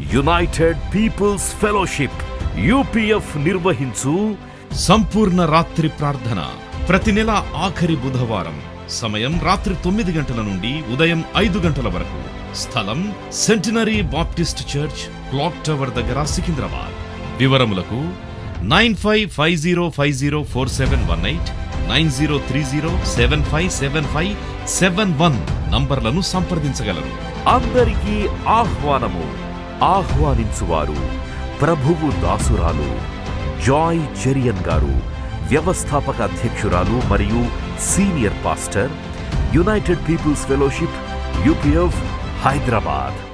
United People's Fellowship UPF నిర్వహించు సంపూర్ణ రాత్రి ప్రార్థన ప్రతి నెల ఆఖరి బుధవారం సమయం రాత్రి తొమ్మిది గంటల నుండి ఉదయం ఐదు గంటల వరకు స్థలం Centenary Baptist Church Clock Tower దగ్గర సికింద్రాబాద్ వివరములకు nine five five zero five zero four seven one eight nine zero three zero seven five seven five seven one నంబర్లను సంప్రదించగలరు అందరికీ ఆహ్వానము ఆహ్వానించువారు ప్రభువు దాసురాలు జాయ్ చెరియన్ గారు వ్యవస్థాపక అధ్యక్షురాలు మరియు senior pastor United People's Fellowship UPF Hyderabad